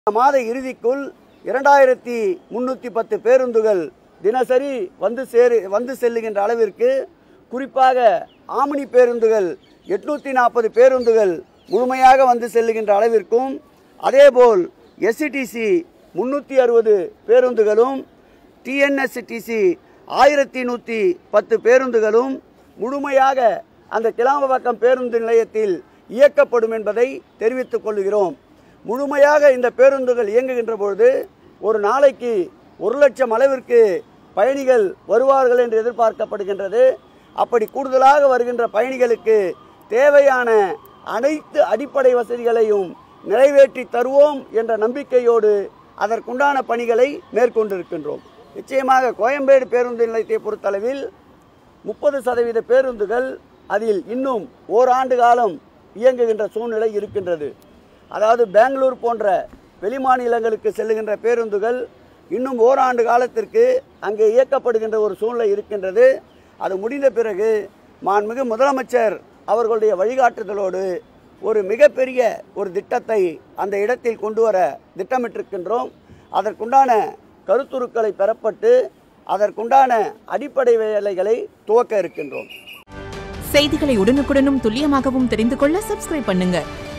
இந்த மாத இறுதிக்குள் இரண்டாயிரத்தி முன்னூற்றி பத்து பேருந்துகள் தினசரி வந்து சேரு வந்து செல்லுகின்ற அளவிற்கு குறிப்பாக ஆம்னி பேருந்துகள் எட்நூற்றி நாற்பது பேருந்துகள் முழுமையாக வந்து செல்லுகின்ற அளவிற்கும் அதேபோல் எஸ்சிடிசி முன்னூற்றி அறுபது பேருந்துகளும் டிஎன்எஸ்டிசி ஆயிரத்தி நூற்றி பத்து பேருந்துகளும் முழுமையாக அந்த கிளாம்பக்கம் பேருந்து நிலையத்தில் இயக்கப்படும் என்பதை தெரிவித்துக் கொள்கிறோம் முழுமையாக இந்த பேருந்துகள் இயங்குகின்ற பொழுது ஒரு நாளைக்கு ஒரு லட்சம் அளவிற்கு பயணிகள் வருவார்கள் என்று எதிர்பார்க்கப்படுகின்றது அப்படி கூடுதலாக வருகின்ற பயணிகளுக்கு தேவையான அனைத்து அடிப்படை வசதிகளையும் நிறைவேற்றி தருவோம் என்ற நம்பிக்கையோடு அதற்குண்டான பணிகளை மேற்கொண்டிருக்கின்றோம் நிச்சயமாக கோயம்பேடு பேருந்து நிலையத்தை பொறுத்தளவில் முப்பது சதவீத பேருந்துகள் அதில் இன்னும் ஓராண்டு காலம் இயங்குகின்ற சூழ்நிலை இருக்கின்றது அதாவது பெங்களூர் போன்ற வெளிமாநிலங்களுக்கு செல்லுகின்ற பேருந்துகள் இன்னும் ஓராண்டு காலத்திற்கு அங்கே இயக்கப்படுகின்ற ஒரு சூழ்நிலை இருக்கின்றது அது முடிந்த பிறகு மாண்புமிகு முதலமைச்சர் அவர்களுடைய வழிகாட்டுதலோடு ஒரு மிகப்பெரிய ஒரு திட்டத்தை அந்த இடத்தில் கொண்டு வர திட்டமிட்டிருக்கின்றோம் அதற்குண்டான கருத்துருக்களை பெறப்பட்டு அதற்குண்டான அடிப்படை வேலைகளை துவக்க இருக்கின்றோம் செய்திகளை உடனுக்குடனும் துல்லியமாகவும் தெரிந்து கொள்ள சப்ஸ்கிரைப் பண்ணுங்க